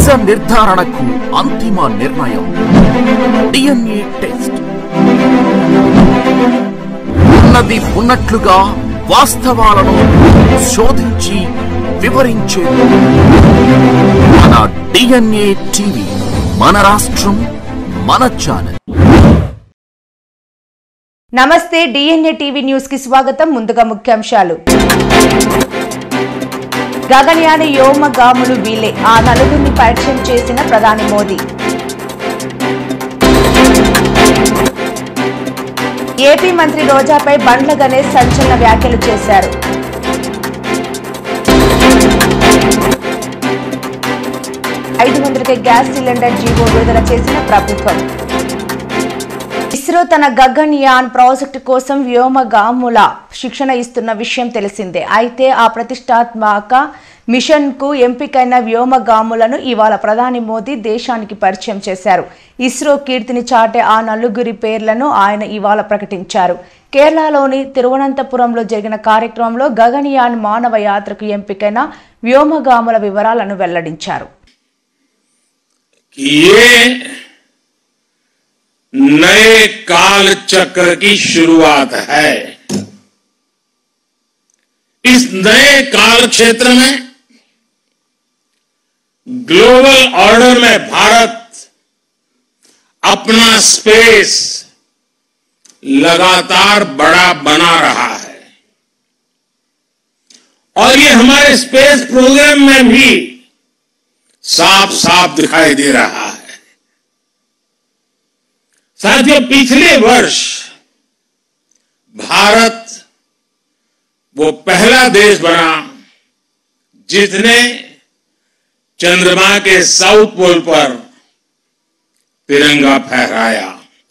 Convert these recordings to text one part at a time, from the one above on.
నిజ నిర్ధారణకు అంతిమ నిర్ణయం డిఎన్ఏ టెస్ట్ ఉన్నది ఉన్నట్లుగా వాస్తవాలను శోధించి వివరించే మన డిఎన్ఏ టీవీ మన రాష్ట్రం మన ఛానల్ నమస్తే డిఎన్ఏ టీవీ న్యూస్ కి స్వాగతం ముందుగా ముఖ్యాంశాలు గగన్యాని వ్యోమ గాములు వీలే ఆ నలుగురిని పరిచయం చేసిన ప్రధాని మోదీ ఏపీ మంత్రి రోజాపై బండ్ల గణేష్ సంచలన వ్యాఖ్యలు చేశారు ఐదు వందలకే గ్యాస్ సిలిండర్ జీవో విడుదల చేసిన ప్రభుత్వం ఇస్రో తన గగన్యాన్ ప్రాజెక్టు కోసం వ్యోమగాముల శిక్షణ ఇస్తున్న విషయం తెలిసిందే అయితే ఆ ప్రతిష్టాత్మక మిషన్ కు ఎంపికైన వ్యోమగాములను ఇవాళ ప్రధాని మోదీ దేశానికి పరిచయం చేశారు ఇస్రో కీర్తిని చాటే ఆ నలుగురి పేర్లను ఆయన ఇవాళ ప్రకటించారు కేరళలోని తిరువనంతపురంలో జరిగిన కార్యక్రమంలో గగన్యాన్ మానవ యాత్రకు ఎంపికైన వ్యోమగాముల వివరాలను వెల్లడించారు कि ये नए काल चक्र की शुरुआत है इस नए काल क्षेत्र में ग्लोबल ऑर्डर में भारत अपना स्पेस लगातार बड़ा बना रहा है और ये हमारे स्पेस प्रोग्राम में भी साफ साफ दिखाई दे रहा है साथियों पिछले वर्ष भारत वो पहला देश बना जिसने चंद्रमा के साउथ पोल पर तिरंगा फहराया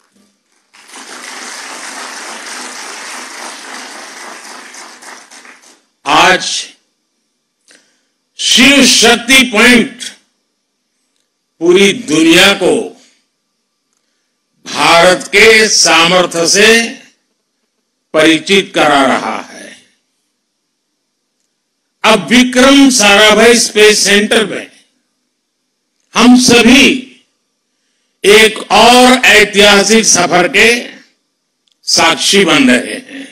आज शिव शक्ति पॉइंट पूरी दुनिया को भारत के सामर्थ्य से परिचित करा रहा है अब विक्रम साराभाई स्पेस सेंटर में हम सभी एक और ऐतिहासिक सफर के साक्षी बन रहे हैं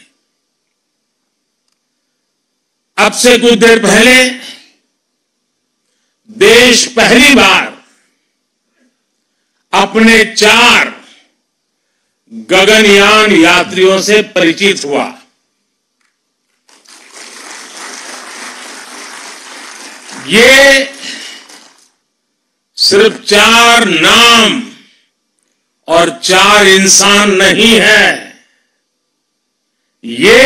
अब से कुछ देर पहले देश पहली बार अपने चार गगनयान यात्रियों से परिचित हुआ ये सिर्फ चार नाम और चार इंसान नहीं है ये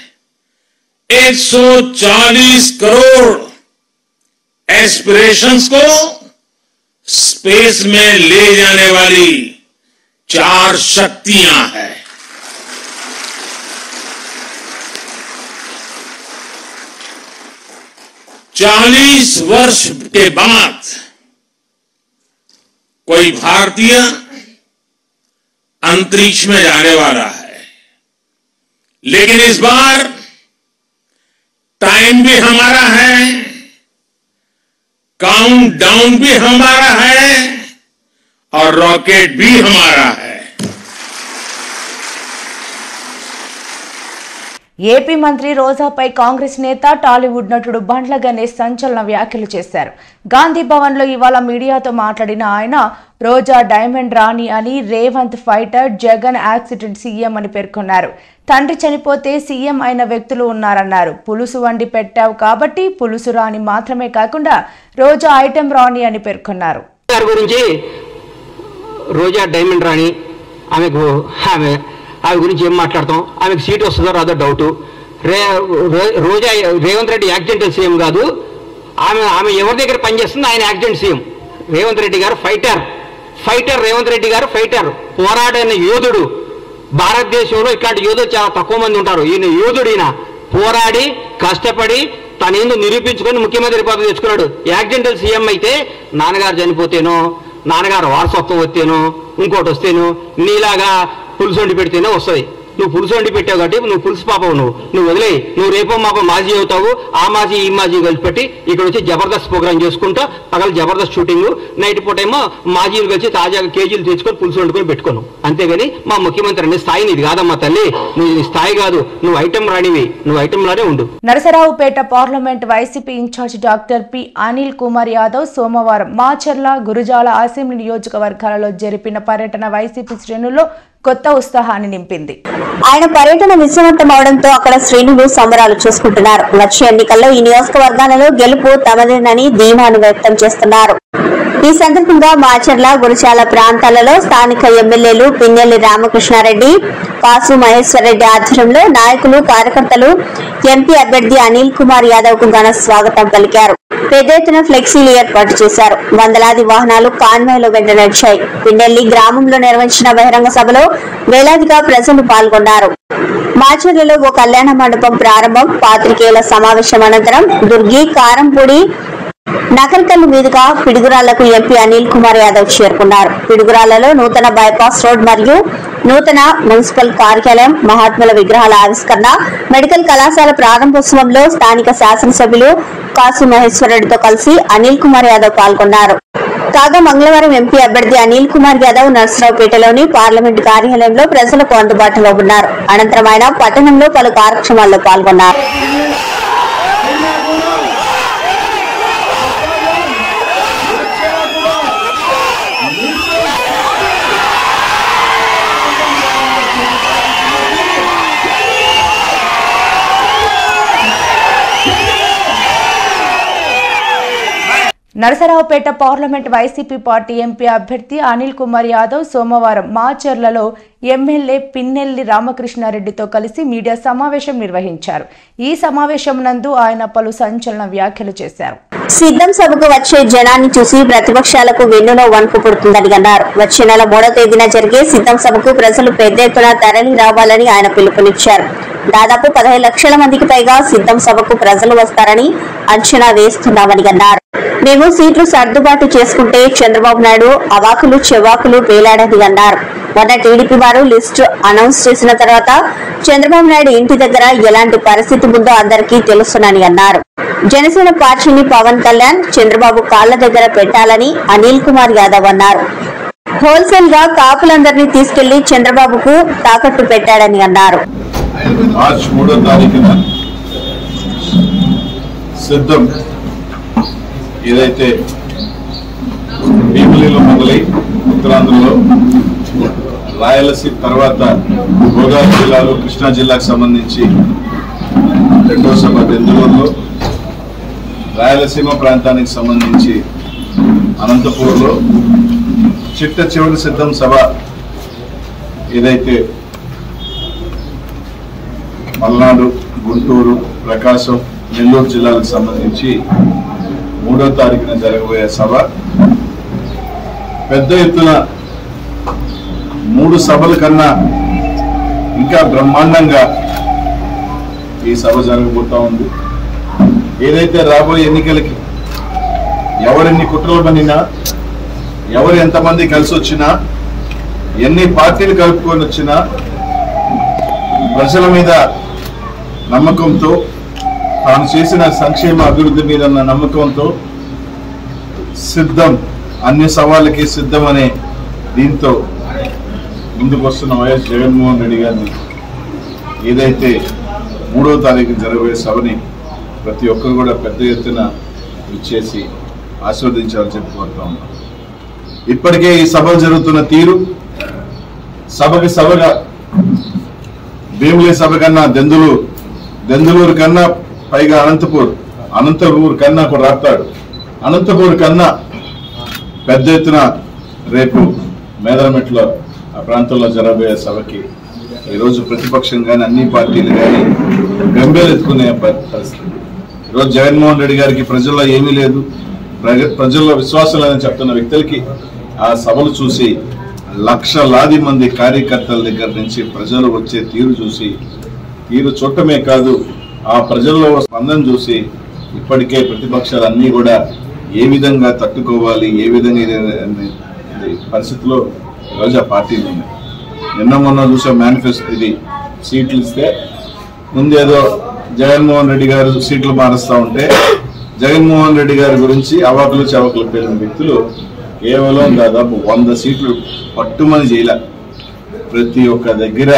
140 करोड़ एस्पिरेशंस को स्पेस में ले जाने वाली चार शक्तियां हैं चालीस वर्ष के बाद कोई भारतीय अंतरिक्ष में जाने वाला है लेकिन इस बार टाइम भी हमारा है काउंट डाउन भी हमारा है और रॉकेट भी हमारा है ఏపీ మంత్రి రోజాపై కాంగ్రెస్ నేత టాలీవుడ్ నటుడు బండ్ల గణేష్ సంచలన వ్యాఖ్యలు చేశారు గాంధీ భవన్ లో ఇవాళ మీడియాతో మాట్లాడిన ఆయన రోజా డైమండ్ రాణి అని Revanth fighter Jagan accident CM అని పేర్కొన్నారు తండ్రి చనిపోతే సీఎం అయిన వ్యక్తులు ఉన్నారన్నారు పులుసు వండి పెట్టావు కాబట్టి పులుసు రాణి మాత్రమే కాకుండా రోజా ఐటెం రాణి అని పేర్కొన్నారు గారి గురించి రోజా డైమండ్ రాణి ఆమెకు ఆమె ఆమె గురించి ఏం మాట్లాడతాం ఆమెకు సీట్ వస్తుందో రాదో డౌట్ రే రో- రోజా రేవంత్ రెడ్డి యాక్సిడెంటల్ సీఎం కాదు ఆమె ఆమె ఎవరి దగ్గర పనిచేస్తుంది ఆయన యాక్సిడెంట్ సీఎం రేవంత్ రెడ్డి గారు ఫైటర్ ఫైటర్ రేవంత్ రెడ్డి గారు ఫైటర్ పోరాడైన యోధుడు భారతదేశంలో ఇట్లాంటి యోధులు చాలా తక్కువ మంది ఉంటారు ఈయన యోధుడు ఈయన పోరాడి కష్టపడి తన ఏందో నిరూపించుకొని ముఖ్యమంత్రి పదవి తెచ్చుకున్నాడు యాక్సిడెంటల్ సీఎం అయితే నాన్నగారు చనిపోతేనో నాన్నగారు వారసత్వం వస్తేనో ఇంకోటి వస్తేనో నీలాగా పులుసు వండి పెడితేనే వస్తుంది నువ్వు పులుసు వండి పెట్టావు కాబట్టి నువ్వు పులుసు పాపవు నువ్వు నువ్వు వదిలే నువ్వు రేపో మాపో మాజీ అవుతావు ఆ మాజీ ఈ మాజీ కలిసి పెట్టి ఇక్కడ వచ్చి జబర్దస్త్ ప్రోగ్రామ్ చేసుకుంటా పగల జబర్దస్త్ షూటింగ్ నైట్ పూట ఏమో మాజీలు కలిసి తాజాగా కేజీలు తెచ్చుకొని పులుసు వండుకొని పెట్టుకోను అంతేగాని మా ముఖ్యమంత్రి నీ స్థాయి నీది కాదమ్మా తల్లి నీ స్థాయి కాదు నువ్వు ఐటమ్ రానివి నువ్వు ఐటమ్ లానే ఉండు Narasaraopet parliament YCP in charge doctor P Anil Kumar Yadav సోమవారం మాచర్ల గురుజాల అసెంబ్లీ నియోజకవర్గాలలో జరిపిన పర్యటన వైసీపీ శ్రేణుల్లో కొత్త ఉత్సాహాన్ని నింపింది ఆయన పర్యటన విజయవంతం అవడంతో అక్కడ శ్రేణులు సంబరాలు చేసుకుంటున్నారు వచ్చే ఎన్నికల్లో ఈ నియోజకవర్గాలలో గెలుపు తమదేనని ధీమాను వ్యక్తం చేస్తున్నారు ఈ సందర్భంగా మాచర్ల గురిచాల ప్రాంతాలలో స్థానిక ఎమ్మెల్యేలు పిన్నెల్లి రామకృష్ణారెడ్డి కాసు మహేశ్వరరెడ్డి ఆధ్వర్యంలో నాయకులు కార్యకర్తలు ఎంపీ అభ్యర్థి అనిల్ కుమార్ యాదవ్ కు ఘన స్వాగతం పలికారు పెద్ద ఎత్తున ఫ్లెక్సీలు ఏర్పాటు చేశారు వందలాది వాహనాలు కాన్వాయ్లో వెంట నడిచాయి పిన్నెల్లి గ్రామంలో నిర్వహించిన బహిరంగ సభలో వేలాదిగా ప్రజలు పాల్గొన్నారు మాచర్లలో ఓ కళ్యాణ మండపం ప్రారంభం పాత్రికేయుల సమావేశం అనంతరం దుర్గి కారంపూడి నకరికల్లు మీదుగా పిడుగురాళ్లకు ఎంపీ అనిల్ కుమార్ యాదవ్ చేరుకున్నారు పిడుగురాళ్లలో నూతన బైపాస్ రోడ్ మరియు నూతన మున్సిపల్ కార్యాలయం మహాత్ముల విగ్రహాల ఆవిష్కరణ మెడికల్ కళాశాల ప్రారంభోత్సవంలో స్థానిక శాసనసభ్యులు కాసు మహేశ్వరరెడ్డితో కలిసి అనిల్ కుమార్ యాదవ్ పాల్గొన్నారు కాగా మంగళవారం ఎంపీ అభ్యర్థి అనిల్ కుమార్ యాదవ్ నర్సరావుపేటలోని పార్లమెంటు కార్యాలయంలో ప్రజలకు అందుబాటులో ఉన్నారు అనంతరం ఆయన పట్టణంలో పలు కార్యక్రమాల్లో పాల్గొన్నారు Narasaraopet parliament YCP party MP అభ్యర్థి అనిల్ కుమార్ యాదవ్ సోమవారం మాచర్లలో ఎమ్మెల్యే పిన్నెల్లి రామకృష్ణారెడ్డితో కలిసి మీడియా సమావేశం నిర్వహించారు ఈ సమావేశం నందు ఆయన పలు సంచలన వ్యాఖ్యలు చేశారు సిద్ధం సభకు వచ్చే జనాన్ని చూసి ప్రతిపక్షాలకు వెన్నులో వణుకు పుడుతుందని అన్నారు వచ్చే నెల మూడో తేదీన జరిగే సిద్ధం సభకు ప్రజలు పెద్ద ఎత్తున తరలి రావాలని ఆయన పిలుపునిచ్చారు దాదాపు పదహైదు లక్షల మందికి పైగా సిద్ధం సభకు ప్రజలు వస్తారని అంచనా వేస్తున్నామని అన్నారు మేము సీట్లు సర్దుబాటు చేసుకుంటే చంద్రబాబు నాయుడు అవాకులు చెవాకులు పేలాడని అన్నారు మొన్న టీడీపీ వారు లిస్టు అనౌన్స్ చేసిన తర్వాత చంద్రబాబు నాయుడు ఇంటి దగ్గర ఎలాంటి పరిస్థితి ఉందో అందరికీ తెలుసునని అన్నారు జనసేన పార్టీని పవన్ కళ్యాణ్ చంద్రబాబు కాళ్ల దగ్గర పెట్టాలని అనిల్ కుమార్ యాదవ్ అన్నారు హోల్సేల్ గా కాపులందరినీ తీసుకెళ్లి చంద్రబాబుకు తాకట్టు పెట్టాడని అన్నారు మార్చ్ మూడో తారీఖున సిద్ధం ఏదైతే భీమిలిలో మొదలై ఉత్తరాంధ్రలో రాయలసీమ తర్వాత గోదావరి జిల్లాలో కృష్ణా జిల్లాకు సంబంధించి రెండో సభ దెందులూరులో రాయలసీమ ప్రాంతానికి సంబంధించి అనంతపూర్లో చిట్ట చివరి సిద్ధం సభ ఏదైతే పల్నాడు గుంటూరు ప్రకాశం నెల్లూరు జిల్లాలకు సంబంధించి మూడో తారీఖున జరగబోయే సభ పెద్ద ఎత్తున మూడు సభల కన్నా ఇంకా బ్రహ్మాండంగా ఈ సభ జరగబోతా ఉంది ఏదైతే రాబోయే ఎన్నికలకి ఎవరెన్ని కుట్రలు పనినా ఎవరు ఎంతమంది కలిసి వచ్చినా ఎన్ని పార్టీలు కలుపుకొని వచ్చినా ప్రజల మీద నమ్మకంతో తాను చేసిన సంక్షేమ అభివృద్ధి మీద ఉన్న నమ్మకంతో సిద్ధం అన్ని సవాళ్ళకి సిద్ధం అనే దీంతో ముందుకు వస్తున్న వైఎస్ జగన్మోహన్ రెడ్డి గారిని ఏదైతే మూడో తారీఖు జరగబోయే సభని ప్రతి ఒక్కరు కూడా పెద్ద ఎత్తున ఇచ్చేసి ఆశీర్వదించాలని చెప్పి కోరుతా ఉన్నాం ఇప్పటికే ఈ సభలు జరుగుతున్న తీరు సభకి సభగా భీమిలి సభ కన్నా దెందులూరు దెందులూరు కన్నా పైగా అనంతపూర్ అనంతపూర్ కన్నా కూడా రాస్తాడు అనంతపూర్ కన్నా పెద్ద ఎత్తున రేపు మేదరమెట్లో ఆ ప్రాంతంలో జరగబోయే సభకి ఈరోజు ప్రతిపక్షం కానీ అన్ని పార్టీలు కానీ గంభీరెత్తుకునే ప- పరిస్థితి ఈరోజు జగన్మోహన్ రెడ్డి గారికి ప్రజల్లో ఏమీ లేదు ప్రజ- ప్రజల్లో విశ్వాసం లేదని చెప్తున్న వ్యక్తులకి ఆ సభలు చూసి లక్షలాది మంది కార్యకర్తల దగ్గర నుంచి ప్రజలు వచ్చే తీరు చూసి తీరు చూడటమే కాదు ఆ ప్రజల్లో స్పందన చూసి ఇప్పటికే ప్రతిపక్షాలు అన్నీ కూడా ఏ విధంగా తట్టుకోవాలి ఏ విధంగా ఇది- ఇది పరిస్థితిలో ఈరోజు ఆ పార్టీలు ఉన్నాయి నిన్న మొన్న చూసే మేనిఫెస్టో ఇది సీట్లు ఇస్తే ముందేదో జగన్మోహన్ రెడ్డి గారు సీట్లు మారుస్తూ ఉంటే జగన్మోహన్ రెడ్డి గారి గురించి అవాకులు చవకులు పేలిన వ్యక్తులు కేవలం దాదాపు వంద సీట్లు పట్టుమని చేయలే ప్రతి ఒక్క దగ్గర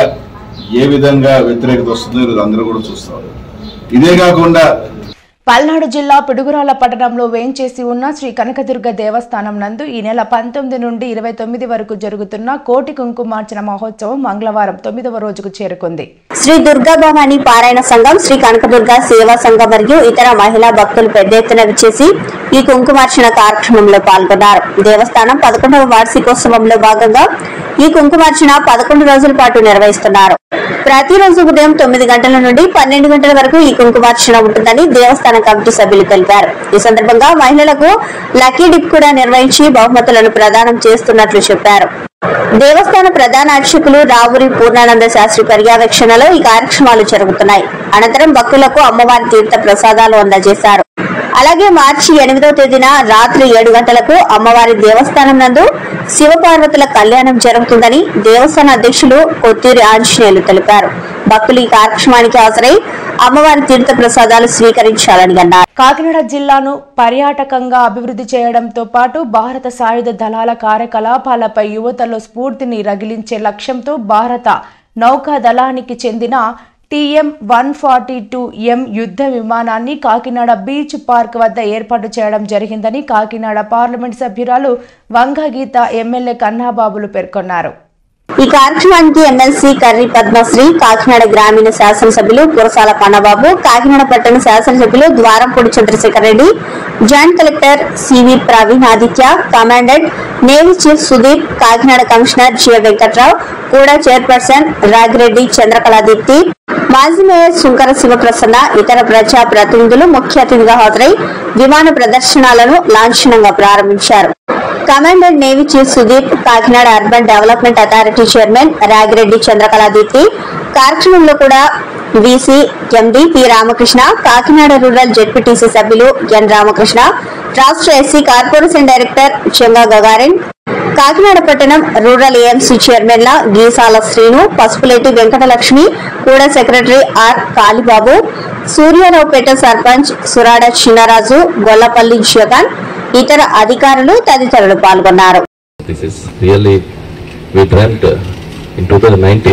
ఏ విధంగా వ్యతిరేకత వస్తుందో ఈరోజు అందరూ కూడా చూస్తారు ఇదే కాకుండా పల్నాడు జిల్లా పిడుగురాల పట్టణంలో వేంచేసి ఉన్న శ్రీ కనకదుర్గ దేవస్థానం నందు ఈ నెల పంతొమ్మిది నుండి ఇరవై తొమ్మిది వరకు జరుగుతున్న కోటి కుంకుమార్చన మహోత్సవం మంగళవారం తొమ్మిదవ రోజుకు చేరుకుంది శ్రీ దుర్గా భవాని పారాయణ సంఘం శ్రీ కనకదుర్గ సేవా సంఘం మరియు ఇతర మహిళా భక్తులు పెద్ద ఎత్తున విచ్చేసి ఈ కుంకుమార్చన కార్యక్రమంలో పాల్గొన్నారు దేవస్థానం పదకొండవ వార్షికోత్సవంలో భాగంగా ఈ కుంకుమార్చన పదకొండు రోజుల పాటు నిర్వహిస్తున్నారు ప్రతిరోజు ఉదయం తొమ్మిది గంటల నుండి పన్నెండు గంటల వరకు ఈ కుంకుమార్చన ఉంటుందని దేవస్థాన కమిటీ సభ్యులు తెలిపారు ఈ సందర్భంగా మహిళలకు లక్కీ డిప్ కూడా నిర్వహించి బహుమతులను ప్రదానం చేస్తున్నట్లు చెప్పారు దేవస్థాన ప్రధాన అర్చకులు రావురి పూర్ణానంద శాస్త్రి పర్యవేక్షణలో ఈ కార్యక్రమాలు జరుగుతున్నాయి అనంతరం భక్తులకు అమ్మవారి తీర్థ ప్రసాదాలు అందజేశారు అలాగే మార్చి ఎనిమిదవ తేదీన రాత్రి ఏడు గంటలకు అమ్మవారి దేవస్థానం నందు శివపార్వతుల కళ్యాణం జరుగుతుందని దేవస్థాన అధ్యక్షులు కొత్తూరి ఆంజనేయులు తెలిపారు భక్తులు ఈ కార్యక్రమానికి హాజరై అమ్మవారి తీర్థ ప్రసాదాలు స్వీకరించాలని అన్నారు కాకినాడ జిల్లాను పర్యాటకంగా అభివృద్ధి చేయడంతో పాటు భారత సాయుధ దళాల కార్యకలాపాలపై యువతలో స్ఫూర్తిని రగిలించే లక్ష్యంతో భారత నౌకా దళానికి చెందిన TM one forty two M యుద్ధ విమానాన్ని కాకినాడ బీచ్ పార్క్ వద్ద ఏర్పాటు చేయడం జరిగిందని కాకినాడ పార్లమెంట్ సభ్యురాలు వంగగీత ఎమ్మెల్యే కన్నాబాబులు పేర్కొన్నారు ఈ కార్యక్రమానికి ఎమ్మెల్సీ కర్రి పద్మశ్రీ కాకినాడ గ్రామీణ శాసనసభ్యులు కురసాల కన్నబాబు కాకినాడ పట్టణ శాసనసభ్యులు Dwarampudi Chandrasekhar Reddy joint collector CV Praveen Aditya commandant navy chief Sudeep Kakinada commissioner G Venkatrao కూడా చైర్పర్సన్ రాగిరెడ్డి చంద్రకళాదీప్తి మాజీ మేయర్ శుంకర శివప్రసన్న ఇతర ప్రజా ప్రతినిధులు ముఖ్య అతిథిగా హాజరై విమాన ప్రదర్శనలను లాంఛనంగా ప్రారంభించారు commandant navy chief Sudeep Kakinada urban development authority chairman Ragireddy Chandrakaladeepti కార్యక్రమంలో కూడా VC MD P Ramakrishna Kakinada rural ZPTC సభ్యులు ఎన్ రామకృష్ణ రాష్ట్ర SC corporation director Chenga Gagarin Kakinada పట్టణం రూరల్ ఏఎంసీ చైర్మన్ల గీసాల శ్రీను పసుపులేటి వెంకటలక్ష్మి కూడా సెక్రటరీ ఆర్ కాళీబాబు సూర్యారావుపేట సర్పంచ్ సురాడ చిన్నరాజు గొల్లపల్లి జగన్ ఇతర అధికారులు తదితరులు పాల్గొన్నారు This is really, we dreamt uh, in 2019.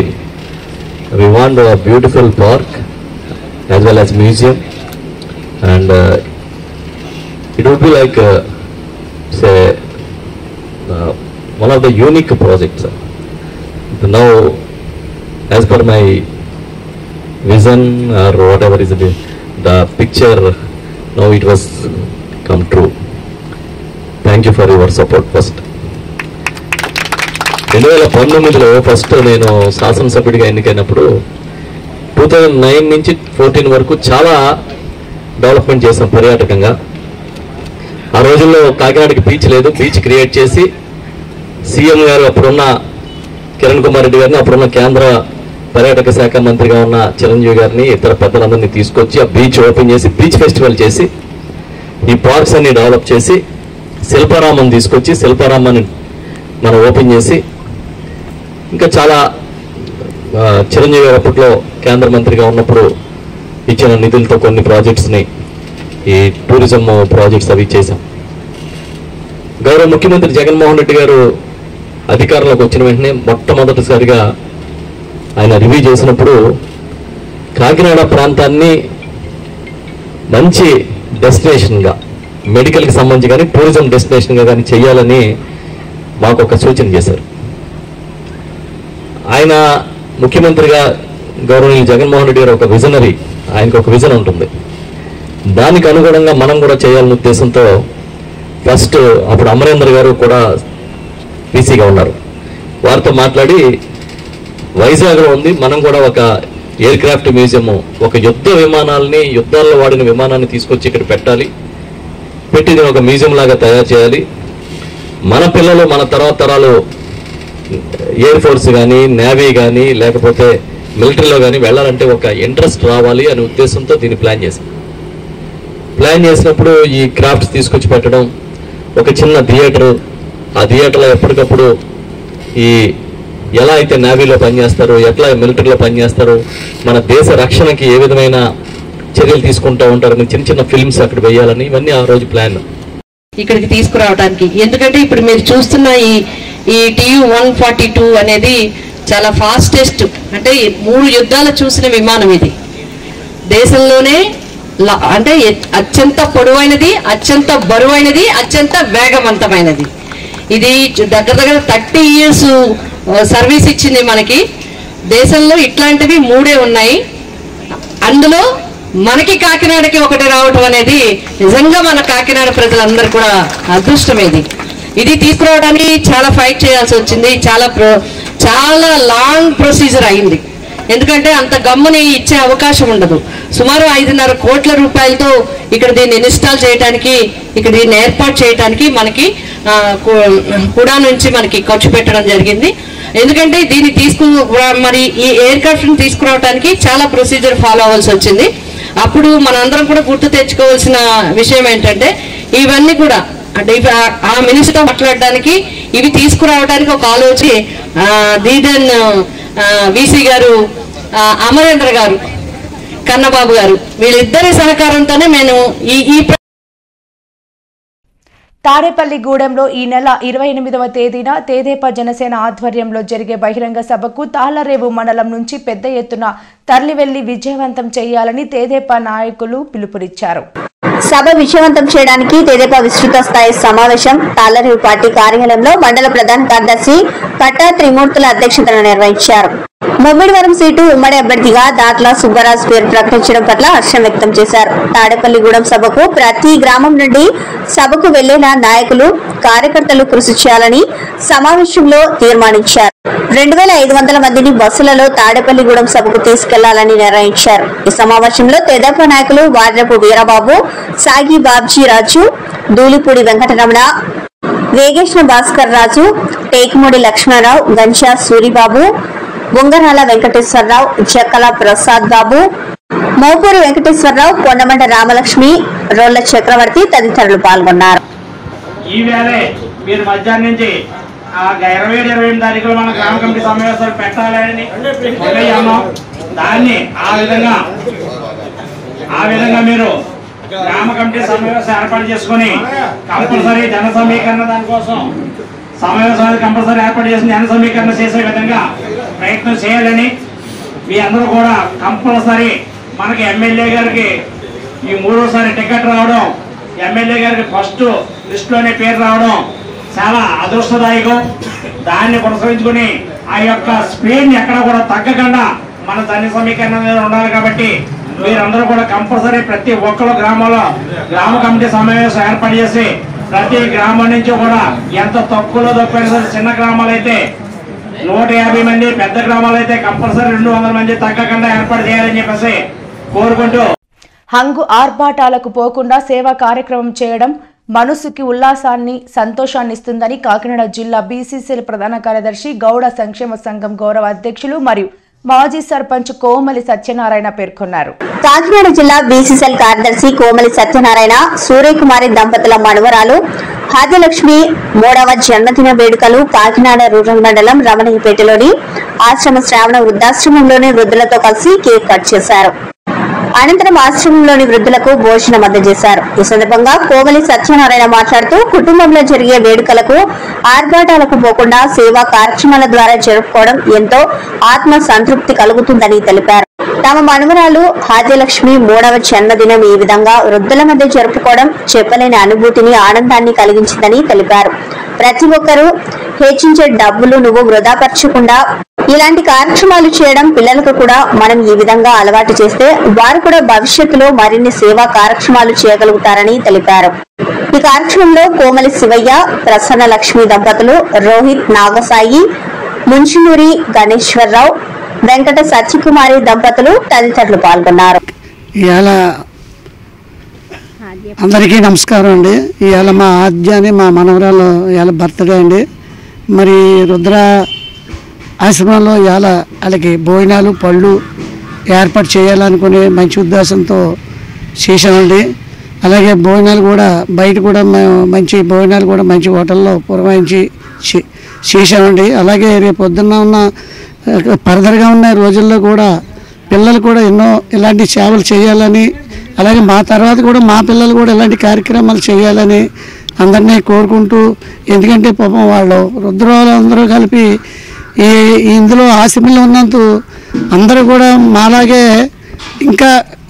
We want a beautiful park as well as museum and uh, it would be like, uh, say, uh, one of the unique projects. Now, as per my vision or whatever is the, the picture, now it was come true. Thank you for your support first రెండు వేల పంతొమ్మిదిలో first నేను శాసనసభ్యుడిగా ఎన్నికైనప్పుడు two thousand nine నుంచి fourteen వరకు చాలా development చేసాం పర్యాటకంగా ఆ రోజుల్లో కాకినాడకి బీచ్ లేదు బీచ్ క్రియేట్ చేసి సీఎం గారు అప్పుడున్న కిరణ్ కుమార్ రెడ్డి గారిని అప్పుడున్న కేంద్ర పర్యాటక శాఖ మంత్రిగా ఉన్న చిరంజీవి గారిని ఇతర పెద్దలందరినీ తీసుకొచ్చి ఆ బీచ్ ఓపెన్ చేసి బీచ్ ఫెస్టివల్ చేసి ఈ పార్క్స్ అన్ని డెవలప్ చేసి శిల్పారామం తీసుకొచ్చి శిల్పారామాన్ని మనం ఓపెన్ చేసి ఇంకా చాలా ఆ, చిరంజీవి గారు అప్పట్లో కేంద్ర మంత్రిగా ఉన్నప్పుడు ఇచ్చిన నిధులతో కొన్ని ప్రాజెక్ట్స్ని ఈ టూరిజం ప్రాజెక్ట్స్ అవి చేశాం గౌరవ ముఖ్యమంత్రి జగన్మోహన్ రెడ్డి గారు అధికారంలోకి వచ్చిన వెంటనే మొట్టమొదటిసారిగా ఆయన రివ్యూ చేసినప్పుడు కాకినాడ ప్రాంతాన్ని మంచి డెస్టినేషన్గా మెడికల్కి సంబంధించి కానీ టూరిజం డెస్టినేషన్గా కానీ చేయాలని మాకు ఒక సూచన చేశారు ఆయన ముఖ్యమంత్రిగా గౌరవనీయులు జగన్మోహన్ రెడ్డి గారు ఒక విజనరీ ఆయనకు ఒక విజన్ ఉంటుంది దానికి అనుగుణంగా మనం కూడా చేయాలనే ఉద్దేశంతో ఫస్ట్ అప్పుడు అమరేంద్ర గారు కూడా పీసీగా ఉన్నారు వారితో మాట్లాడి వైజాగ్లో ఉంది మనం కూడా ఒక ఎయిర్ క్రాఫ్ట్ మ్యూజియం ఒక యుద్ధ విమానాలని యుద్ధాల్లో వాడిన విమానాన్ని తీసుకొచ్చి ఇక్కడ పెట్టాలి పెట్టి దీన్ని ఒక మ్యూజియం లాగా తయారు చేయాలి మన పిల్లలు మన తర్వాత తరాలు ఎయిర్ ఫోర్స్ కానీ నేవీ కానీ లేకపోతే మిలిటరీలో కానీ వెళ్ళాలంటే ఒక ఇంట్రెస్ట్ రావాలి అనే ఉద్దేశంతో దీన్ని ప్లాన్ చేశాం ప్లాన్ చేసినప్పుడు ఈ క్రాఫ్ట్స్ తీసుకొచ్చి పెట్టడం ఒక చిన్న థియేటర్ ఆ థియేటర్లో ఎప్పటికప్పుడు ఈ ఎలా అయితే నేవీలో పనిచేస్తారు ఎట్లా మిలిటరీలో పనిచేస్తారు మన దేశ రక్షణకి ఏ విధమైన చర్యలు తీసుకుంటూ ఉంటారు చిన్న చిన్న ఫిల్మ్స్ అక్కడ వేయాలని ఇవన్నీ ఆ రోజు ప్లాన్ ఇక్కడికి తీసుకురావడానికి ఎందుకంటే ఇప్పుడు మీరు చూస్తున్న ఈ ఈ టీయు వన్ ఫార్టీ టూ అనేది చాలా ఫాస్టెస్ట్ అంటే ఈ మూడు యుద్ధాలు చూసిన విమానం ఇది దేశంలోనే ల- అంటే ఎ- అత్యంత పొడవైనది అత్యంత బరువైనది అత్యంత వేగవంతమైనది ఇది దగ్గర దగ్గర థర్టీ ఇయర్స్ సర్వీస్ ఇచ్చింది మనకి దేశంలో ఇట్లాంటివి మూడే ఉన్నాయి అందులో మనకి కాకినాడకి ఒకటి రావటం అనేది నిజంగా మన కాకినాడ ప్రజలందరూ కూడా అదృష్టం ఇది ఇది తీసుకురావడానికి చాలా ఫైట్ చేయాల్సి వచ్చింది చాలా ప్రో చాలా లాంగ్ ప్రొసీజర్ అయింది ఎందుకంటే అంత గమ్ముని ఇచ్చే అవకాశం ఉండదు సుమారు ఐదున్నర కోట్ల రూపాయలతో ఇక్కడ దీన్ని ఇన్స్టాల్ చేయడానికి ఇక్కడ దీన్ని ఏర్పాటు చేయడానికి మనకి ఆ, కు- కూడా నుంచి మనకి ఖర్చు పెట్టడం జరిగింది ఎందుకంటే దీన్ని తీసుకు మరి ఈ ఎయిర్ క్రాఫ్ట్ని తీసుకురావడానికి చాలా ప్రొసీజర్ ఫాలో అవ్వాల్సి వచ్చింది అప్పుడు మనందరం కూడా గుర్తు తెచ్చుకోవాల్సిన విషయం ఏంటంటే ఇవన్నీ కూడా అంటే ఇవి ఆ- ఆ మినిస్టర్ మాట్లాడడానికి ఇవి తీసుకురావడానికి ఒక ఆలోచన ఆ, దీదన్ విసి గారు ఆ, అమరేంద్ర గారు కన్నబాబు గారు వీళ్ళిద్దరి సహకారంతోనే నేను ఈ ఈ ప్ర- తాడేపల్లిగూడెంలో ఈ నెల ఇరవై ఎనిమిదవ తేదీన తేదేపా జనసేన ఆధ్వర్యంలో జరిగే బహిరంగ సభకు తాళ్లరేవు మండలం నుంచి పెద్ద ఎత్తున తరలివెళ్లి విజయవంతం చేయాలని తేదేపా నాయకులు పిలుపునిచ్చారు సభ విజయవంతం చేయడానికి తెదేపా విస్తృత స్థాయి సమావేశం తాళ్లరేవు పార్టీ కార్యాలయంలో మండల ప్రధాన కార్యదర్శి కట్టా త్రిమూర్తుల అధ్యక్షతన నిర్వహించారు ముమ్మిడివరం సీటు ఉమ్మడి అభ్యర్థిగా దాట్ల సుబ్బరాజ్ పేరు ప్రకటించడం పట్ల హర్షం వ్యక్తం చేశారు తాడేపల్లిగూడెం సభకు ప్రతి గ్రామం నుండి సభకు వెళ్లేలా నాయకులు కార్యకర్తలు కృషి చేయాలని సమావేశంలో తీర్మానించారు రెండు వేల ఐదు వందల మందిని బస్సులలో తాడేపల్లిగూడెం సభకు తీసుకెళ్లాలని నిర్ణయించారు ఈ సమావేశంలో తెదేపా నాయకులు వాడ్రపు వీరబాబు సాగి బాబ్జీ రాజు దూలిపూడి వెంకటరమణ వేగేశ్న భాస్కర్ రాజు టేకుమూడి లక్ష్మణరావు గంచా సూరిబాబు బొంగరాల వెంకటేశ్వరరావు జక్కల ప్రసాద్ బాబు మోపూరి వెంకటేశ్వరరావు కొండమండ రామలక్ష్మి రోళ్ల చక్రవర్తి తదితరులు పాల్గొన్నారు ఈ వేళే మీరు మధ్యాహ్నం నుంచి ఆ ఇరవై ఏడు ఇరవై ఎనిమిది తారీఖులో మన గ్రామ కమిటీ సమావేశాలు పెట్టాలని నిర్ణయం దాన్ని ఆ విధంగా ఆ విధంగా మీరు గ్రామ కమిటీ సమావేశం ఏర్పాటు చేసుకొని కంపల్సరీ జన సమీకరణ దానికోసం సమావేశాలు కంపల్సరీ ఏర్పాటు చేసి జన సమీకరణ చేసే విధంగా ప్రయత్నం చేయాలని మీ అందరూ కూడా కంపల్సరీ మనకి ఎమ్మెల్యే గారికి ఈ మూడోసారి టికెట్ రావడం ఎమ్మెల్యే గారికి ఫస్ట్ లిస్టులోనే పేరు రావడం చాలా అదృష్టదాయకం దాన్ని కొనసాగించుకుని ఆ యొక్క స్పీడ్ని ఎక్కడ కూడా తగ్గకుండా మన ధన్య సమీకరణ మీద ఉండాలి కాబట్టి మీరందరూ కూడా కంపల్సరీ ప్రతి ఒక్కరు గ్రామంలో గ్రామ కమిటీ సమావేశం ఏర్పాటు చేసి ప్రతి గ్రామం నుంచి కూడా ఎంత తక్కువలో తక్కువైనా సరే చిన్న గ్రామాలు అయితే నూట యాభై మంది పెద్ద గ్రామాలు అయితే కంపల్సరీ రెండు వందల మంది తగ్గకుండా ఏర్పాటు చేయాలని చెప్పేసి కోరుకుంటూ హంగు ఆర్భాటాలకు పోకుండా సేవా కార్యక్రమం చేయడం మనసుకి ఉల్లాసాన్ని సంతోషాన్ని ఇస్తుందని కాకినాడ జిల్లా బీసీసీఎల్ ప్రధాన కార్యదర్శి గౌడ సంక్షేమ సంఘం గౌరవ అధ్యక్షులు మరియు మాజీ సర్పంచ్ కోమలి సత్యనారాయణ పేర్కొన్నారు కాకినాడ జిల్లా బీసీసీఎల్ కార్యదర్శి కోమలి సత్యనారాయణ సూర్యకుమారి దంపతుల మనవరాలు ఆదిలక్ష్మి మూడవ జన్మదిన వేడుకలు కాకినాడ రూరల్ మండలం రమణయ్యపేటలోని ఆశ్రమ శ్రావణ వృద్ధాశ్రమంలోని వృద్ధులతో కలిసి కేక్ కట్ చేశారు అనంతరం ఆశ్రమంలోని వృద్ధులకు భోజనం అందజేశారు ఈ సందర్భంగా కోమలి సత్యనారాయణ మాట్లాడుతూ కుటుంబంలో జరిగే వేడుకలకు ఆర్భాటాలకు పోకుండా సేవా కార్యక్రమాల ద్వారా జరుపుకోవడం ఎంతో ఆత్మ సంతృప్తి కలుగుతుందని తెలిపారు తమ మనుమరాలు హాద్యలక్ష్మి మూడవ జన్మదినం ఈ విధంగా వృద్ధుల మధ్య జరుపుకోవడం చెప్పలేని అనుభూతిని ఆనందాన్ని కలిగించిందని తెలిపారు ప్రతి ఒక్కరూ హెచ్చించే డబ్బులు నువ్వు వృధాపరచకుండా ఇలాంటి కార్యక్రమాలు చేయడం పిల్లలకు కూడా మనం ఈ విధంగా అలవాటు చేస్తే వారు కూడా భవిష్యత్తులో మరిన్ని సేవా కార్యక్రమాలు చేయగలుగుతారని తెలిపారు ఈ కార్యక్రమంలో కోమలి శివయ్య ప్రసన్న లక్ష్మి దంపతులు రోహిత్ నాగసాయి ముంచునూరి గణేశ్వరరావు వెంకట సత్యకుమారి దంపతులు తదితరులు పాల్గొన్నారు ఇవాళ అందరికీ నమస్కారం అండి ఇవాళ మా ఆద్యాన్ని మా మనవరాలు ఇవాళ బర్త్డే అండి మరి రుద్ర ఆశ్రమంలో ఇవాళ వాళ్ళకి భోజనాలు పళ్ళు ఏర్పాటు చేయాలనుకునే మంచి ఉద్దేశంతో చేశామండి అలాగే భోజనాలు కూడా బయట కూడా మేము మంచి భోజనాలు కూడా మంచి హోటల్లో పురమాయించి చే- చేసామండి అలాగే రేపు పొద్దున్న ఉన్న ఫర్దర్గా ఉన్న రోజుల్లో కూడా పిల్లలు కూడా ఎన్నో ఇలాంటి సేవలు చేయాలని అలాగే మా తర్వాత కూడా మా పిల్లలు కూడా ఇలాంటి కార్యక్రమాలు చేయాలని అందరినీ కోరుకుంటూ ఎందుకంటే పాపం వాళ్ళు రుద్రవాళ్ళు అందరూ కలిపి ఈ ఇందులో ఆసిమలో ఉన్నంత అందరూ కూడా మాలాగే ఇంకా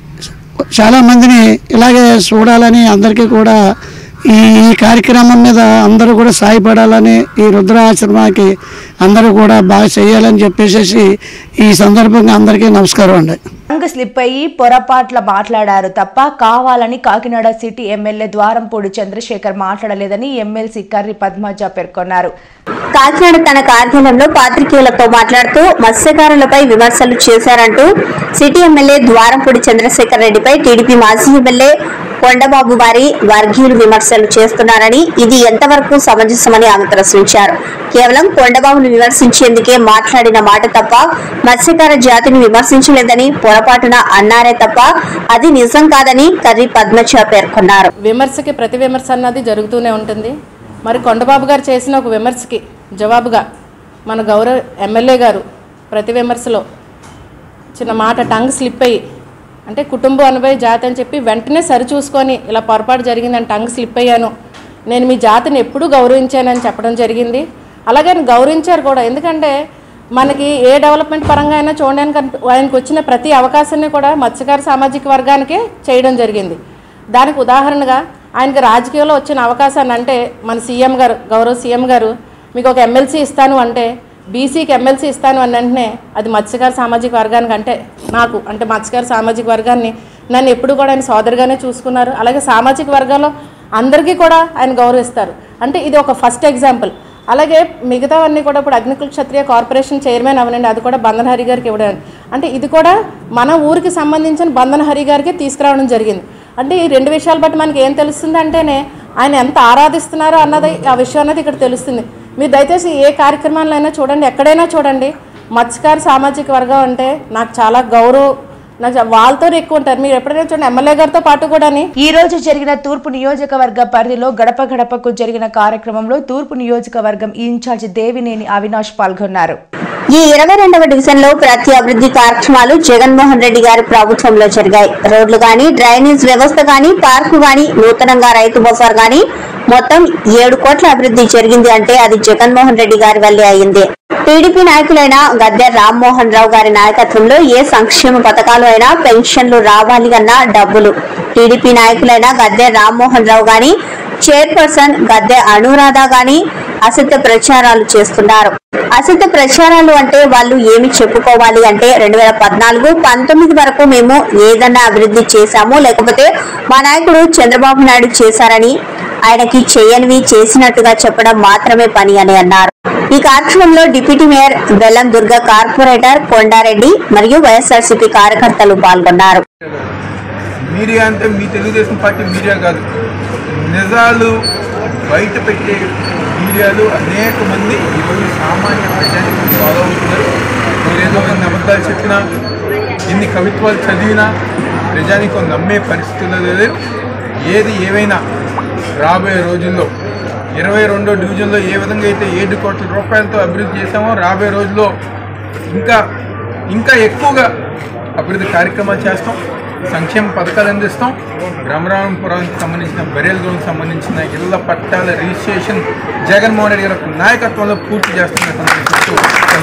చాలా మందిని ఇలాగే చూడాలని అందరికీ కూడా ఈ ఈ కార్యక్రమం మీద అందరూ కూడా సాయపడాలని ఈ రుద్రాశ్రమానికి అందరూ కూడా బాగా చేయాలని చెప్పేసి ఈ సందర్భంగా అందరికీ నమస్కారం అండి టంగ్ స్లిప్ అయ్యి పొరపాట్ల మాట్లాడారు తప్ప కావాలని కాకినాడ సిటీ ఎమ్మెల్యే ద్వారంపూడి చంద్రశేఖర్ మాట్లాడలేదని ఎమ్మెల్సీ కర్రి పద్మజ పేర్కొన్నారు కాకినాడ తన కార్యాలయంలో పాత్రికేయులతో మాట్లాడుతూ మత్స్యకారులపై విమర్శలు చేశారంటూ సిటీ ఎమ్మెల్యే ద్వారంపూడి చంద్రశేఖర్ రెడ్డిపై టీడీపీ మాజీ ఎమ్మెల్యే కొండబాబు వారి వర్గీయులు విమర్శలు చేస్తున్నారని ఇది ఎంతవరకు సమంజసమని ఆమె ప్రశ్నించారు కేవలం కొండబాబును విమర్శించేందుకే మాట్లాడిన మాట తప్ప మత్స్యకార జాతిని విమర్శించలేదని పొరపాటున అన్నారే తప్ప అది నిజం కాదని కర్రి పద్మచ పేర్కొన్నారు విమర్శకి ప్రతి విమర్శ అన్నది జరుగుతూనే ఉంటుంది మరి కొండబాబు గారు చేసిన ఒక విమర్శకి జవాబుగా మన గౌరవ ఎమ్మెల్యే గారు ప్రతి విమర్శలో చిన్న మాట టంగ్ స్లిప్ అయ్యి అంటే కుటుంబం అనుభవ జాతి అని చెప్పి వెంటనే సరిచూసుకొని ఇలా పొరపాటు జరిగిందని టంగ్ స్లిప్ అయ్యాను నేను మీ జాతిని ఎప్పుడూ గౌరవించానని చెప్పడం జరిగింది అలాగే ఆయన గౌరవించారు కూడా ఎందుకంటే మనకి ఏ డెవలప్మెంట్ పరంగా అయినా చూడడానికి అనిపి- ఆయనకు వచ్చిన ప్రతి అవకాశాన్ని కూడా మత్స్యకార సామాజిక వర్గానికే చేయడం జరిగింది దానికి ఉదాహరణగా ఆయనకి రాజకీయంలో వచ్చిన అవకాశాన్ని అంటే మన సీఎం గారు గౌరవ సీఎం గారు మీకు ఒక ఎమ్మెల్సీ ఇస్తాను అంటే బీసీకి ఎమ్మెల్సీ ఇస్తాను అని వెంటనే అది మత్స్యకార సామాజిక వర్గానికి అంటే నాకు అంటే మత్స్యకార సామాజిక వర్గాన్ని నన్ను ఎప్పుడు కూడా ఆయన సోదరుగానే చూసుకున్నారు అలాగే సామాజిక వర్గాల్లో అందరికీ కూడా ఆయన గౌరవిస్తారు అంటే ఇది ఒక ఫస్ట్ ఎగ్జాంపుల్ అలాగే మిగతావన్నీ కూడా ఇప్పుడు అగ్నికుల క్షత్రియ కార్పొరేషన్ చైర్మన్ అవనండి అది కూడా బంధన హరి గారికి ఇవ్వడం అంటే ఇది కూడా మన ఊరికి సంబంధించిన బంధన హరి గారికి తీసుకురావడం జరిగింది అంటే ఈ రెండు విషయాలు బట్టి మనకి ఏం తెలుస్తుంది అంటేనే ఆయన ఎంత ఆరాధిస్తున్నారో అన్నది ఆ విషయం అన్నది ఇక్కడ తెలుస్తుంది మీరు దయచేసి ఏ కార్యక్రమాల్లో అయినా చూడండి ఎక్కడైనా చూడండి మత్స్యకార సామాజిక వర్గం అంటే నాకు చాలా గౌరవం నాకు చా- వాళ్ళతో ఎక్కువ ఉంటారు మీరు ఎప్పుడైనా చూడండి ఎమ్మెల్యే గారితో పాటు కూడాని ఈ రోజు జరిగిన తూర్పు నియోజకవర్గ పరిధిలో గడప గడపకు జరిగిన కార్యక్రమంలో తూర్పు నియోజకవర్గం ఇన్ఛార్జ్ దేవినేని అవినాష్ పాల్గొన్నారు ఈ ఇరవై రెండవ డివిజన్ లో ప్రతి అభివృద్ధి కార్యక్రమాలు జగన్మోహన్ రెడ్డి గారి ప్రభుత్వంలో జరిగాయి రోడ్లు గాని డ్రైనేజ్ వ్యవస్థ గాని పార్కు గాని నూతనంగా రైతు బజార్ గాని మొత్తం ఏడు కోట్ల అభివృద్ధి జరిగింది అంటే అది జగన్మోహన్ రెడ్డి గారి వల్లే అయింది టీడీపీ నాయకులైన గద్దె రామ్మోహన్ రావు గారి నాయకత్వంలో ఏ సంక్షేమ పథకాలు అయినా పెన్షన్లు రావాలి అన్న డబ్బులు టీడీపీ నాయకులైన గద్దె రామ్మోహన్ రావు గాని చైర్పర్సన్ గద్దె అనురాధ గాని అసత్య ప్రచారాలు చేస్తున్నారు అసత్య ప్రచారాలు అంటే వాళ్ళు ఏమి చెప్పుకోవాలి అంటే రెండు వేల పద్నాలుగు పంతొమ్మిది వరకు మేము ఏదన్నా అభివృద్ధి చేశాము లేకపోతే మా నాయకుడు చంద్రబాబు నాయుడు చేశారని ఆయనకి చేయనివి చేసినట్టుగా చెప్పడం మాత్రమే పని అని అన్నారు ఈ కార్యక్రమంలో డిప్యూటీ మేయర్ బెల్లం దుర్గ కార్పొరేటర్ కొండారెడ్డి మరియు వైఎస్ఆర్సీపీ కార్యకర్తలు పాల్గొన్నారు మీడియా అంటే మీ తెలుగుదేశం పార్టీ మీడియా కాదు నిజాలు బయట పెట్టే మీడియాలు అనేక మంది ఈరోజు సామాన్య ప్రజానికి ఫాలో అవుతున్నారు మీరేదో ఎన్ని అబద్ధాలు చెప్పినా ఎన్ని కవిత్వాలు చదివినా ప్రజానికి నమ్మే పరిస్థితుల్లో లేదు ఏది ఏమైనా రాబోయే రోజుల్లో ఇరవై రెండో డివిజన్లో ఏ విధంగా అయితే ఏడు కోట్ల రూపాయలతో అభివృద్ధి చేశామో రాబోయే రోజుల్లో ఇంకా ఇంకా ఎక్కువగా అభివృద్ధి కార్యక్రమాలు చేస్తాం సంక్షేమ పథకాలు అందిస్తాం బ్రహ్మరామపురానికి సంబంధించిన బరేల్ గ్రౌండ్కి సంబంధించిన ఇళ్ల పట్టాల రిజిస్ట్రేషన్ జగన్మోహన్ రెడ్డి గారి నాయకత్వంలో పూర్తి చేస్తున్నట్టు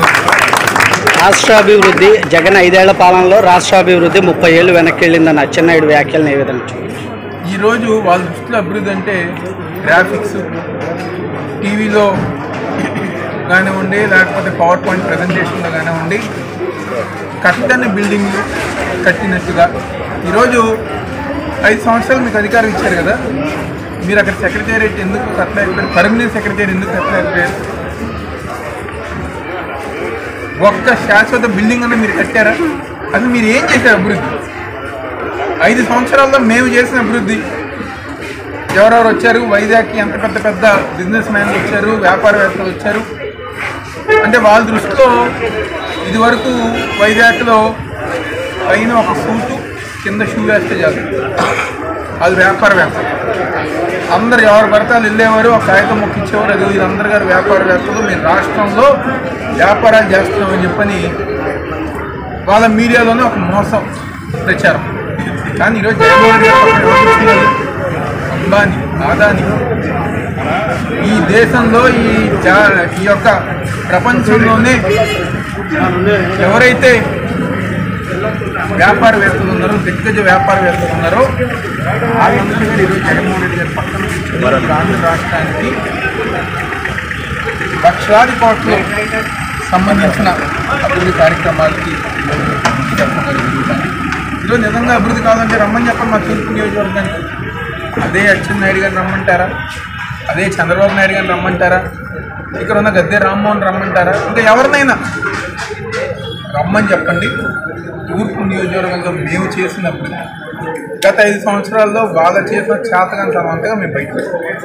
రాష్ట్రాభివృద్ధి జగన్ ఐదేళ్ల పాలనలో రాష్ట్రాభివృద్ధి ముప్పై ఏళ్ళు వెనక్కి వెళ్ళిందని అచ్చెన్నాయుడు వ్యాఖ్యలను ఏ విధంగా చూడాలి? ఈరోజు వాళ్ళ దృష్టిలో అభివృద్ధి అంటే గ్రాఫిక్స్ టీవీలో కానివ్వండి లేకపోతే పవర్ పాయింట్ ప్రజెంటేషన్లో కానివ్వండి కట్టని బిల్డింగ్లు కట్టినట్టుగా ఈరోజు ఐదు సంవత్సరాలు మీకు అధికారం ఇచ్చారు కదా మీరు అక్కడ సెక్రటేరియట్ ఎందుకు కట్టలేకపోయారు పర్మనెంట్ సెక్రటరీ ఎందుకు కట్టలేకపోయారు ఒక్క శాశ్వత బిల్డింగ్ అన్న మీరు కట్టారా అసలు మీరు ఏం చేశారు అభివృద్ధి ఐదు సంవత్సరాల్లో మేము చేసిన అభివృద్ధి ఎవరెవరు వచ్చారు వైజాగ్కి ఎంత పెద్ద పెద్ద బిజినెస్ మ్యాన్లు వచ్చారు వ్యాపారవేత్తలు వచ్చారు అంటే వాళ్ళ దృష్టిలో ఇదివరకు వైజాగ్లో పైన ఒక సూటు కింద షూ వేస్తే చాలు అది వ్యాపారవేత్తలు అందరు ఎవరు పడితే వాళ్ళు వెళ్ళేవారు ఒక కాగితం మొక్క ఇచ్చేవారు అది వీళ్ళందరూ గారు వ్యాపారవేత్తలు మీరు రాష్ట్రంలో వ్యాపారాలు చేస్తున్నామని చెప్పని వాళ్ళ మీడియాలోనే ఒక మోసం ప్రచారం కానీ ఈరోజు జగన్మోహన్ రెడ్డి గారు పక్కన ఎవరు కూర్చున్నారు? అంబానీ ఆదాని ఈ దేశంలో ఈ జా ఈ యొక్క ప్రపంచంలోనే ఎవరైతే వ్యాపారవేత్తలు ఉన్నారో దిగ్గజ వ్యాపారవేత్తలు ఉన్నారో వాళ్ళందరూ కూడా ఈరోజు జగన్మోహన్ రెడ్డి గారి పక్కన కూర్చుని ఆంధ్ర రాష్ట్రానికి లక్షలాది కోట్లు సంబంధించిన అభివృద్ధి కార్యక్రమాలకి చెప్పడం జరుగుతుంది ఈరోజు నిజంగా అభివృద్ధి కావాలంటే రమ్మని చెప్పండి మా తూర్పు నియోజకవర్గానికి అదే అచ్చెన్నాయుడు గారిని రమ్మంటారా అదే చంద్రబాబు నాయుడు గారిని రమ్మంటారా ఇక్కడ ఉన్న గద్దె రామ్మోహన్ రమ్మంటారా ఇంకా ఎవరినైనా రమ్మని చెప్పండి తూర్పు నియోజకవర్గంలో మేము చేసిన అభివృద్ధి గత ఐదు సంవత్సరాల్లో బాగా చేసిన చేతకాని సమంతగా మేము బయటకు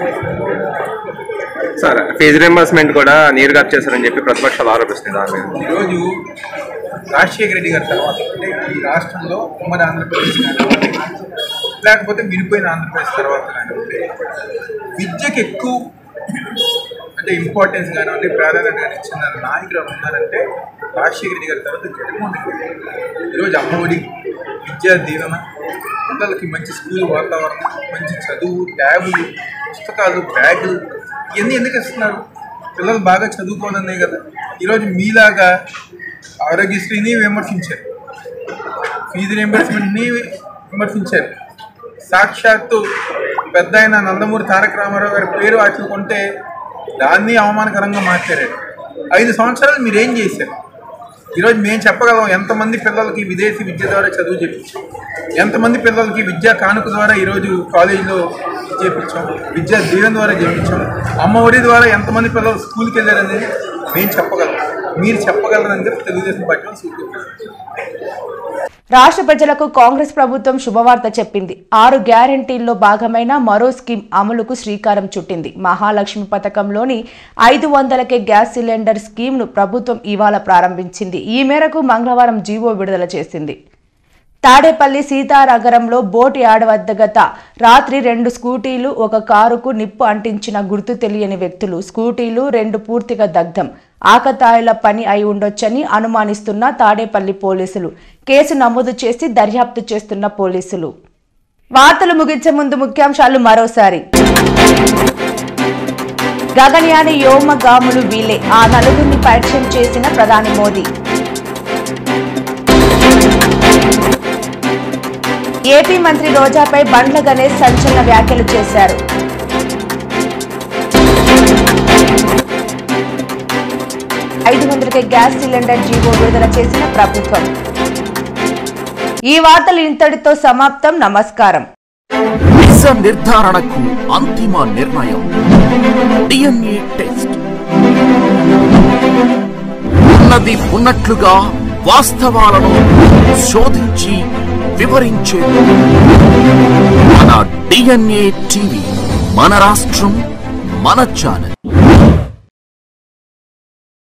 సార్ ఫీజు రింబర్స్మెంట్ కూడా నీరు కట్ చేశారని చెప్పి ప్రతిపక్షాలు ఆరోపిస్తుంది దాని మీద ఈరోజు రాజశేఖర రెడ్డి గారి తర్వాత అంటే ఈ రాష్ట్రంలో ఉమ్మడి ఆంధ్రప్రదేశ్ కానివ్వండి లేకపోతే విడిపోయిన ఆంధ్రప్రదేశ్ తర్వాత కానివ్వండి విద్యకు ఎక్కువ అంటే ఇంపార్టెన్స్ కానివ్వండి ప్రాధాన్యత కానీ ఇచ్చిన నాయకులు ఎవరు ఉన్నారంటే రాజశేఖర రెడ్డి గారి తర్వాత జగన్మోహన్ రెడ్డి గారు. ఈరోజు అమ్మఒడి విద్యా దీవెన పిల్లలకి మంచి స్కూల్ వాతావరణం మంచి చదువు ట్యాబులు పుస్తకాలు బ్యాగులు ఇవన్నీ ఎందుకు ఇస్తున్నారు పిల్లలు బాగా చదువుకోవాలనే కదా ఈరోజు మీలాగా ఆరోగ్యశ్రీని విమర్శించారు ఫీజు రియంబర్స్మెంట్ని విమర్శించారు సాక్షాత్తు పెద్ద అయిన నందమూరి తారక రామారావు గారి పేరు వాటిని కొంటే దాన్ని అవమానకరంగా మార్చారు ఐదు సంవత్సరాలు మీరు ఏం చేశారు ఈరోజు మేము చెప్పగలం ఎంతమంది పిల్లలకి విదేశీ విద్య ద్వారా చదువు చెప్పించాం ఎంతమంది పిల్లలకి విద్యా కానుక ద్వారా ఈరోజు కాలేజీలో చేపించాం విద్యా దీవెన ద్వారా చేపించాం అమ్మ ఒడి ద్వారా ఎంతమంది పిల్లలు స్కూల్కి వెళ్ళారనేది మేము చెప్పగలం మీరు చెప్పగలరని చెప్పి తెలుగుదేశం పార్టీ వాళ్ళు సూచిస్తున్నారు రాష్ట్ర ప్రజలకు కాంగ్రెస్ ప్రభుత్వం శుభవార్త చెప్పింది ఆరు గ్యారంటీల్లో భాగమైన మరో స్కీమ్ అమలుకు శ్రీకారం చుట్టింది మహాలక్ష్మి పథకంలోని ఐదు వందలకే గ్యాస్ సిలిండర్ స్కీమ్ను ప్రభుత్వం ఇవాళ ప్రారంభించింది ఈ మేరకు మంగళవారం జీవో విడుదల చేసింది తాడేపల్లి సీతానగరంలో బోటు యార్డ్ వద్ద గత రాత్రి రెండు స్కూటీలు ఒక కారుకు నిప్పు అంటించిన గుర్తు తెలియని వ్యక్తులు స్కూటీలు రెండు పూర్తిగా దగ్ధం ఆకతాయిల పని అయి ఉండొచ్చని అనుమానిస్తున్న తాడేపల్లి పోలీసులు కేసు నమోదు చేసి దర్యాప్తు చేస్తున్న పోలీసులు వార్తలు ముగించే ముందు ముఖ్యాంశాలు మరోసారి గగన్యాని వ్యోమగాములు వీలే ఆ నలుగురిని పరిచయం చేసిన ప్రధాని మోదీ ఏపీ మంత్రి రోజాపై బండ్ల గణేష్ సంచలన వ్యాఖ్యలు చేశారు ఐదు వందలకే గ్యాస్ సిలిండర్ జీవో విడుదల చేసిన ప్రభుత్వం ఈ వార్తలు ఇంతటితో సమాప్తం నమస్కారం నిజ నిర్ధారణకు అంతిమ నిర్ణయం డిఎన్ఏ టెస్ట్ ఉన్నది ఉన్నట్లుగా వాస్తవాలను శోధించి వివరించే మన డిఎన్ఏ టీవీ మన రాష్ట్రం మన ఛానల్